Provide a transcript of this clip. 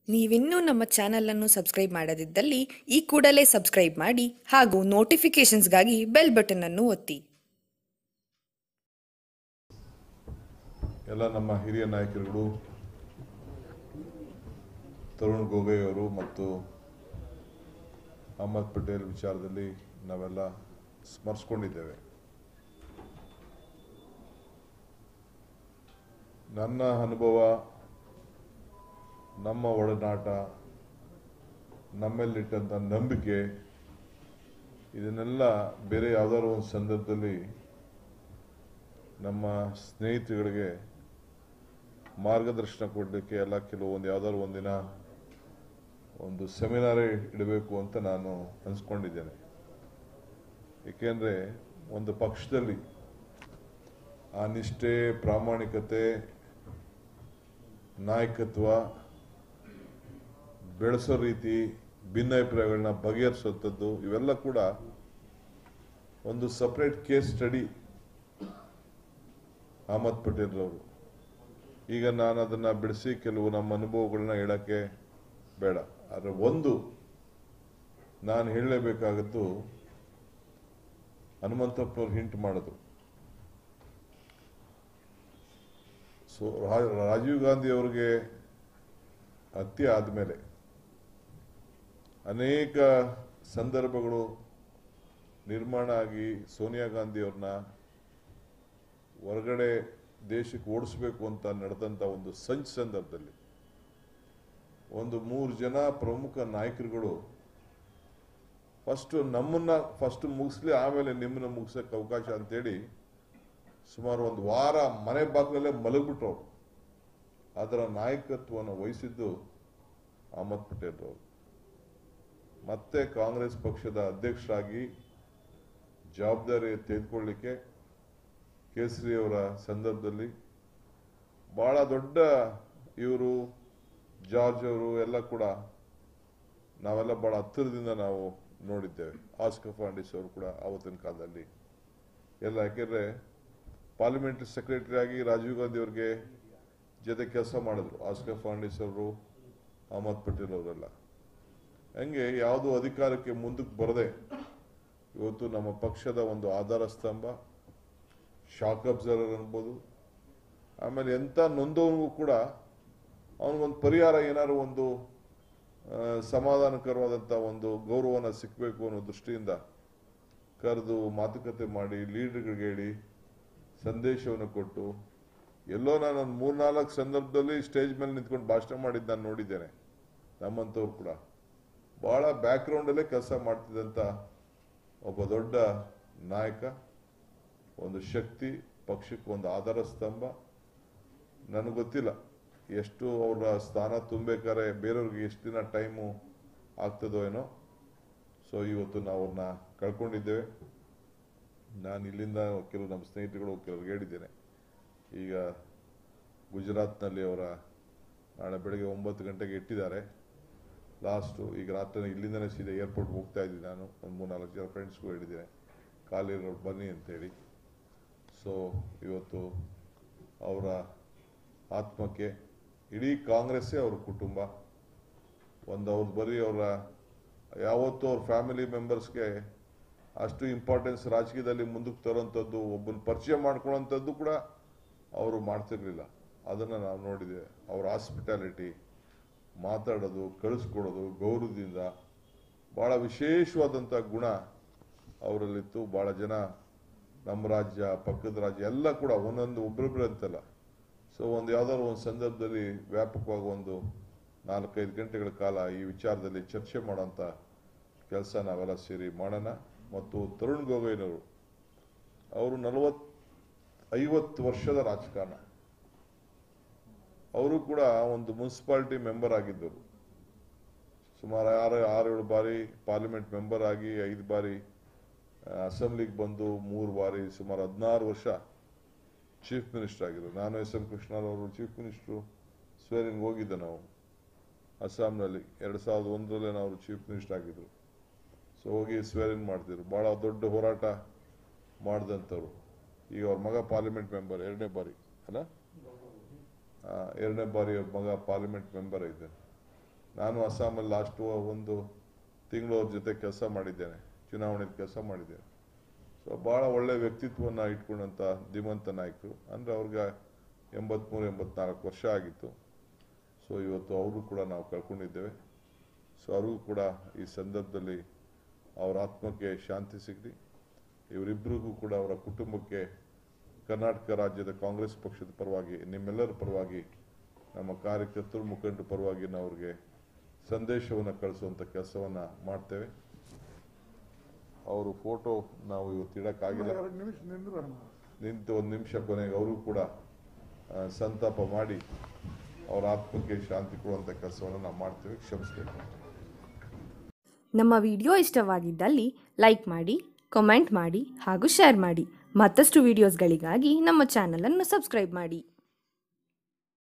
ನೀವಿನ್ನೂ ನಮ್ಮ ಚಾನೆಲ್ ಅನ್ನು ಸಬ್ಸ್ಕ್ರೈಬ್ ಮಾಡದಿದ್ದಲ್ಲಿ ಈ ಕೂಡಲೇ ಸಬ್ಸ್ಕ್ರೈಬ್ ಮಾಡಿ ಹಾಗೂ ನೋಟಿಫಿಕೇಶನ್ಸ್ಗಾಗಿ ಬೆಲ್ ಬಟನ್ ಅನ್ನು ಒತ್ತಿ ಎಲ್ಲ ನಮ್ಮ ಹಿರಿಯ ನಾಯಕರುಗಳು ತರುಣ್ ಗೊಗೊಯ್ ಅವರು ಮತ್ತು ಅಹಮದ್ ಪಟೇಲ್ ವಿಚಾರದಲ್ಲಿ ನಾವೆಲ್ಲ ಸ್ಮರಿಸ್ಕೊಂಡಿದ್ದೇವೆ ನನ್ನ ಅನುಭವ ನಮ್ಮ ಒಡನಾಟ ನಮ್ಮಲ್ಲಿಟ್ಟಂಥ ನಂಬಿಕೆ ಇದನ್ನೆಲ್ಲ ಬೇರೆ ಯಾವುದಾದ್ರು ಒಂದು ಸಂದರ್ಭದಲ್ಲಿ ನಮ್ಮ ಸ್ನೇಹಿತರುಗಳಿಗೆ ಮಾರ್ಗದರ್ಶನ ಕೊಡಲಿಕ್ಕೆ ಎಲ್ಲ ಕೆಲವೊಂದು ಯಾವ್ದಾದ್ರು ಒಂದಿನ ಒಂದು ಸೆಮಿನಾರೇ ಇಡಬೇಕು ಅಂತ ನಾನು ಅನ್ಸ್ಕೊಂಡಿದ್ದೇನೆ ಏಕೆಂದರೆ ಒಂದು ಪಕ್ಷದಲ್ಲಿ ಆ ನಿಷ್ಠೆ ಪ್ರಾಮಾಣಿಕತೆ ನಾಯಕತ್ವ ಬೆಳೆಸೋ ರೀತಿ ಭಿನ್ನಾಭಿಪ್ರಾಯಗಳನ್ನ ಬಗೆಹರಿಸುವಂಥದ್ದು ಇವೆಲ್ಲ ಕೂಡ ಒಂದು separate case study Ahmed Patel ಅವರು ಈಗ ನಾನು ಅದನ್ನ ಬಿಡಿಸಿ ಕೆಲವು ನಮ್ಮ ಅನುಭವಗಳನ್ನ ಹೇಳಕ್ಕೆ ಬೇಡ ಆದರೆ ಒಂದು ನಾನು ಹೇಳಲೇಬೇಕಾಗದ್ದು ಹನುಮಂತಪ್ಪನವ್ರು ಹಿಂಟ್ ಮಾಡಿದ್ರು ಸೊ ರಾಜೀವ್ ಗಾಂಧಿ ಅವರಿಗೆ ಹತ್ಯೆ ಆದಮೇಲೆ ಅನೇಕ ಸಂದರ್ಭಗಳು ನಿರ್ಮಾಣ ಆಗಿ ಸೋನಿಯಾ ಗಾಂಧಿ ಅವ್ರನ್ನ ಹೊರಗಡೆ ದೇಶಕ್ಕೆ ಓಡಿಸ್ಬೇಕು ಅಂತ ನಡೆದಂಥ ಒಂದು ಸಂಚ್ ಸಂದರ್ಭದಲ್ಲಿ ಒಂದು ಮೂರು ಜನ ಪ್ರಮುಖ ನಾಯಕರುಗಳು ಫಸ್ಟ್ ನಮ್ಮನ್ನ ಫಸ್ಟ್ ಮುಗಿಸ್ಲಿ ಆಮೇಲೆ ನಿಮ್ಮನ್ನ ಮುಗಿಸಕ್ಕೆ ಅವಕಾಶ ಅಂತೇಳಿ ಸುಮಾರು ಒಂದು ವಾರ ಮನೆ ಬಾಗಿಲಲ್ಲೇ ಮಲಗ್ಬಿಟ್ರು ಅವರು ಅದರ ನಾಯಕತ್ವವನ್ನು ವಹಿಸಿದ್ದು ಅಹಮದ್ ಪಟೇಲ್ ಅವರು ಮತ್ತೆ ಕಾಂಗ್ರೆಸ್ ಪಕ್ಷದ ಅಧ್ಯಕ್ಷರಾಗಿ ಜವಾಬ್ದಾರಿ ತೆಗೆದುಕೊಳ್ಳಿಕ್ಕೆ ಕೇಸರಿ ಅವರ ಸಂದರ್ಭದಲ್ಲಿ ಬಹಳ ದೊಡ್ಡ ಇವರು ಜಾರ್ಜ್ ಅವರು ಎಲ್ಲ ಕೂಡ ನಾವೆಲ್ಲ ಬಹಳ ಹತ್ತಿರದಿಂದ ನಾವು ನೋಡಿದ್ದೇವೆ ಆಸ್ಕರ್ ಫಾಂಡಿಸ್ ಅವರು ಕೂಡ ಆವತ್ತಿನ ಕಾಲದಲ್ಲಿ ಎಲ್ಲ ಯಾಕೆಂದ್ರೆ ಪಾರ್ಲಿಮೆಂಟರಿ ಸೆಕ್ರೆಟರಿ ಆಗಿ ರಾಜೀವ್ ಗಾಂಧಿ ಅವ್ರಿಗೆ ಜೊತೆ ಕೆಲಸ ಮಾಡಿದ್ರು ಆಸ್ಕರ್ ಫಾಂಡಿಸ್ ಅವರು ಅಹಮದ್ ಪಟೇಲ್ ಅವರೆಲ್ಲ ಹಂಗೆ ಯಾವುದೋ ಅಧಿಕಾರಕ್ಕೆ ಮುಂದಕ್ಕೆ ಬರದೆ ಇವತ್ತು ನಮ್ಮ ಪಕ್ಷದ ಒಂದು ಆಧಾರ ಸ್ತಂಭ ಶಾಕ್ ಅಬ್ಸರ್ವರ್ ಅನ್ಬೋದು ಆಮೇಲೆ ಎಂಥ ನೊಂದವನಿಗೂ ಕೂಡ ಅವನಿಗೊಂದು ಪರಿಹಾರ ಏನಾದ್ರು ಒಂದು ಆ, ಸಮಾಧಾನಕರವಾದಂಥ ಒಂದು ಗೌರವನ ಸಿಕ್ಕಬೇಕು ಅನ್ನೋ ದೃಷ್ಟಿಯಿಂದ ಕರೆದು ಮಾತುಕತೆ ಮಾಡಿ ಲೀಡರ್ಗಳಿಗೆ ಹೇಳಿ ಸಂದೇಶವನ್ನು ಕೊಟ್ಟು ಎಲ್ಲೋ ನಾನು ಒಂದು ಮೂರ್ನಾಲ್ಕು ಸಂದರ್ಭದಲ್ಲಿ ಸ್ಟೇಜ್ ಮೇಲೆ ನಿಂತ್ಕೊಂಡು ಭಾಷಣ ಮಾಡಿದ್ದು ನಾನು ನೋಡಿದ್ದೇನೆ ನಮ್ಮಂಥವ್ರು ಕೂಡ ಬಹಳ ಬ್ಯಾಕ್ಗ್ರೌಂಡಲ್ಲೇ ಕೆಲಸ ಮಾಡ್ತಿದ್ದಂಥ ಒಬ್ಬ ದೊಡ್ಡ ನಾಯಕ ಒಂದು ಶಕ್ತಿ ಪಕ್ಷಕ್ಕೆ ಒಂದು ಆಧಾರ ಸ್ತಂಭ ನನಗೆ ಗೊತ್ತಿಲ್ಲ ಎಷ್ಟು ಅವರ ಸ್ಥಾನ ತುಂಬಬೇಕಾದ್ರೆ ಬೇರೆಯವ್ರಿಗೆ ಎಷ್ಟು ದಿನ ಟೈಮು ಆಗ್ತದೋ ಏನೋ ಸೊ ಇವತ್ತು ನಾವು ಅವ್ರನ್ನ ಕಳ್ಕೊಂಡಿದ್ದೇವೆ ನಾನು ಇಲ್ಲಿಂದ ಕೆಲವು ನಮ್ಮ ಸ್ನೇಹಿತರುಗಳು ಕೆಲವ್ರಿಗೆ ಹೇಳಿದ್ದೇನೆ ಈಗ ಗುಜರಾತ್ನಲ್ಲಿ ಅವರ ನಾಳೆ ಬೆಳಗ್ಗೆ ಒಂಬತ್ತು ಗಂಟೆಗೆ ಇಟ್ಟಿದ್ದಾರೆ ಲಾಸ್ಟು ಈಗ ರಾತ್ರಿ ಇಲ್ಲಿಂದನೇ ಸೀದಾ ಏರ್ಪೋರ್ಟ್ ಹೋಗ್ತಾ ಇದ್ದೀನಿ ನಾನು ಒಂದು ಮೂರ್ನಾಲ್ಕು ಜನ ಫ್ರೆಂಡ್ಸ್ಗೂ ಹೇಳಿದ್ದೇನೆ ಕಾಲಿರೋರು ಬನ್ನಿ ಅಂತೇಳಿ ಸೊ ಇವತ್ತು ಅವರ ಆತ್ಮಕ್ಕೆ ಇಡೀ ಕಾಂಗ್ರೆಸ್ಸೇ ಅವ್ರ ಕುಟುಂಬ ಒಂದು ಅವ್ರ ಬರೀ ಅವರ ಯಾವತ್ತೂ ಅವ್ರ ಫ್ಯಾಮಿಲಿ ಮೆಂಬರ್ಸ್ಗೆ ಅಷ್ಟು ಇಂಪಾರ್ಟೆನ್ಸ್ ರಾಜಕೀಯದಲ್ಲಿ ಮುಂದಕ್ಕೆ ತರೋಂಥದ್ದು ಒಬ್ಬನ ಪರಿಚಯ ಮಾಡ್ಕೊಳ್ಳೋಂಥದ್ದು ಕೂಡ ಅವರು ಮಾಡ್ತಿರ್ಲಿಲ್ಲ ಅದನ್ನು ನಾವು ನೋಡಿದ್ದೇವೆ ಅವ್ರ ಹಾಸ್ಪಿಟಾಲಿಟಿ ಮಾತಾಡೋದು ಕಳಿಸ್ಕೊಡೋದು ಗೌರವದಿಂದ ಭಾಳ ವಿಶೇಷವಾದಂಥ ಗುಣ ಅವರಲ್ಲಿತ್ತು ಭಾಳ ಜನ ನಮ್ಮ ರಾಜ್ಯ ಪಕ್ಕದ ರಾಜ್ಯ ಎಲ್ಲ ಕೂಡ ಒಂದೊಂದು ಒಬ್ಬರೊಬ್ಬರು ಅಂತಲ್ಲ ಸೊ ಒಂದು ಯಾವ್ದಾದ್ರು ಒಂದು ಸಂದರ್ಭದಲ್ಲಿ ವ್ಯಾಪಕವಾಗಿ ಒಂದು ನಾಲ್ಕೈದು ಗಂಟೆಗಳ ಕಾಲ ಈ ವಿಚಾರದಲ್ಲಿ ಚರ್ಚೆ ಮಾಡೋಂಥ ಕೆಲಸ ನಾವೆಲ್ಲ ಸೇರಿ ಮಾಡೋಣ ಮತ್ತು ತರುಣ್ ಗೊಗೊಯ್ನವರು ಅವರು ನಲವತ್ ಐವತ್ತು ವರ್ಷದ ರಾಜಕಾರಣ ಅವರು ಕೂಡ ಒಂದು ಮುನ್ಸಿಪಾಲಿಟಿ ಮೆಂಬರ್ ಆಗಿದ್ದರು ಸುಮಾರು ಆರು ಆರು ಏಳು ಬಾರಿ ಪಾರ್ಲಿಮೆಂಟ್ ಮೆಂಬರ್ ಆಗಿ ಐದು ಬಾರಿ ಅಸೆಂಬ್ಲಿಗೆ ಬಂದು ಮೂರು ಬಾರಿ ಸುಮಾರು ಹದಿನಾರು ವರ್ಷ ಚೀಫ್ ಮಿನಿಸ್ಟರ್ ಆಗಿದ್ರು ನಾನು ಎಸ್ ಎಂ ಕೃಷ್ಣರವರು ಚೀಫ್ ಮಿನಿಸ್ಟ್ರು ಸ್ವೇರಿಂಗ್ ಹೋಗಿದ್ದೆ ನಾವು ಅಸ್ಸಾಂನಲ್ಲಿ ಎರಡು ಸಾವಿರದ ಒಂದರಲ್ಲೇ ನಾವು ಚೀಫ್ ಮಿನಿಸ್ಟರ್ ಆಗಿದ್ರು ಸೊ ಹೋಗಿ ಸ್ವೇರಿಂಗ್ ಮಾಡ್ತಿದ್ರು ಭಾಳ ದೊಡ್ಡ ಹೋರಾಟ ಮಾಡಿದಂಥವ್ರು ಈಗ ಅವ್ರ ಮಗ ಪಾರ್ಲಿಮೆಂಟ್ ಮೆಂಬರ್ ಎರಡನೇ ಬಾರಿ ಅಲ್ಲ ಆ, ಎರಡನೇ ಬಾರಿ ಅವ್ರ ಮಗ ಪಾರ್ಲಿಮೆಂಟ್ ಮೆಂಬರ್ ಇದ್ದಾನೆ ನಾನು ಅಸ್ಸಾಮಲ್ಲಿ ಲಾಸ್ಟ್ ಒಂದು ತಿಂಗಳು ಅವ್ರ ಜೊತೆ ಕೆಲಸ ಮಾಡಿದ್ದೇನೆ ಚುನಾವಣೆಯಲ್ಲಿ ಕೆಲಸ ಮಾಡಿದ್ದೇನೆ ಸೊ ಭಾಳ ಒಳ್ಳೆ ವ್ಯಕ್ತಿತ್ವವನ್ನು ಇಟ್ಕೊಂಡಂಥ ಧೀಮಂತ ನಾಯಕರು ಅಂದರೆ ಅವ್ರಿಗೆ ಎಂಬತ್ತ್ಮೂರು ಎಂಬತ್ನಾಲ್ಕು ವರ್ಷ ಆಗಿತ್ತು ಸೊ ಇವತ್ತು ಅವರು ಕೂಡ ನಾವು ಕಳ್ಕೊಂಡಿದ್ದೇವೆ ಸೊ ಅವ್ರಿಗೂ ಕೂಡ ಈ ಸಂದರ್ಭದಲ್ಲಿ ಅವರ ಆತ್ಮಕ್ಕೆ ಶಾಂತಿ ಸಿಗಲಿ ಇವರಿಬ್ಬರಿಗೂ ಕೂಡ ಅವರ ಕುಟುಂಬಕ್ಕೆ ಕರ್ನಾಟಕ ರಾಜ್ಯದ ಕಾಂಗ್ರೆಸ್ ಪಕ್ಷದ ಪರವಾಗಿ ನಿಮ್ಮೆಲ್ಲರ ಪರವಾಗಿ ನಮ್ಮ ಕಾರ್ಯಕರ್ತರು ಮುಖಂಡರ ಪರವಾಗಿ ನಾವು ಅವ್ರಿಗೆ ಸಂದೇಶವನ್ನು ಕಳಿಸುವಂಥ ಕೆಲಸವನ್ನು ಮಾಡ್ತೇವೆ ಅವರು ಫೋಟೋ ನಾವು ಇವತ್ತು ಇಡೋಕ್ಕಾಗಿಲ್ಲ ಎರಡು ನಿಮಿಷ ನಿಂದ್ರಣ್ಣ ನಿಂತು ಒಂದು ನಿಮಿಷ ಕೊನೆಗೆ ಅವರು ಕೂಡ ಆ, ಸಂತಾಪ ಮಾಡಿ ಅವರ ಆತ್ಮಕ್ಕೆ ಶಾಂತಿ ಕೊಡುವಂಥ ಕೆಲಸವನ್ನು ನಾವು ಮಾಡ್ತೇವೆ ಕ್ಷಮಿಸಬೇಕು ನಮ್ಮ ವಿಡಿಯೋ ಇಷ್ಟವಾಗಿದ್ದಲ್ಲಿ ಲೈಕ್ ಮಾಡಿ ಕಮೆಂಟ್ ಮಾಡಿ ಹಾಗೂ ಶೇರ್ ಮಾಡಿ ಮತ್ತಷ್ಟು ವಿಡಿಯೋಸ್ಗಳಿಗಾಗಿ ನಮ್ಮ ಚಾನಲನ್ನು ಸಬ್ಸ್ಕ್ರೈಬ್ ಮಾಡಿ